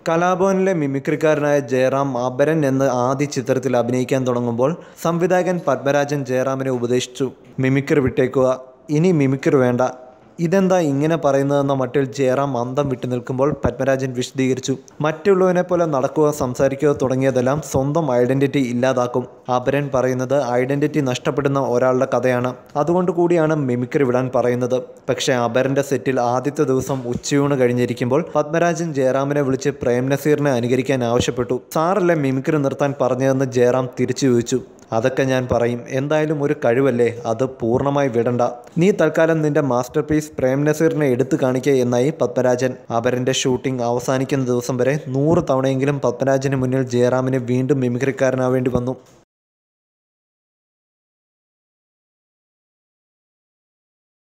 കലാഭവനിലെ മിമിക്രിക്കാരനായ ജയറാം അപരൻ എന്ന ആദ്യ ചിത്രത്തിൽ അഭിനയിക്കാൻ തുടങ്ങുമ്പോൾ സംവിധായകൻ പത്മരാജൻ ജയറാമിനെ ഉപദേശിച്ചു മിമിക്രി വിട്ടേക്കുക ഇനി മിമിക്രി വേണ്ട ഇതെന്താ ഇങ്ങനെ പറയുന്നതെന്ന മട്ടിൽ ജയറാം അന്തം വിട്ടു നിൽക്കുമ്പോൾ പത്മരാജൻ വിശദീകരിച്ചു മറ്റുള്ളവനെ പോലെ നടക്കുക സംസാരിക്കുക തുടങ്ങിയതെല്ലാം സ്വന്തം ഐഡന്റിറ്റി ഇല്ലാതാക്കും അപരൻ പറയുന്നത് ഐഡന്റിറ്റി നഷ്ടപ്പെടുന്ന ഒരാളുടെ കഥയാണ് അതുകൊണ്ട് കൂടിയാണ് മിമിക്രി വിടാൻ പറയുന്നത് പക്ഷേ അപരന്റെ സെറ്റിൽ ആദ്യത്തെ ദിവസം ഉച്ചയൂണ് കഴിഞ്ഞിരിക്കുമ്പോൾ പത്മരാജൻ ജയറാമിനെ വിളിച്ച് പ്രേം നസീറിനെ അനുകരിക്കാൻ ആവശ്യപ്പെട്ടു സാറല്ലേ മിമിക്രി നിർത്താൻ പറഞ്ഞതെന്ന് ജയറാം തിരിച്ചു ചോദിച്ചു അതൊക്കെ ഞാൻ പറയും എന്തായാലും ഒരു കഴിവല്ലേ അത് പൂർണ്ണമായി വിടണ്ട നീ തൽക്കാലം നിന്റെ മാസ്റ്റർ പീസ് പ്രേം നസീറിനെ എടുത്തു കാണിക്കുക എന്നായി പത്മരാജൻ അപരന്റെ ഷൂട്ടിംഗ് അവസാനിക്കുന്ന ദിവസം വരെ നൂറ് തവണയെങ്കിലും പത്മരാജന് മുന്നിൽ ജയറാമിന് വീണ്ടും മിമിക്രിക്കാരനാവേണ്ടി വന്നു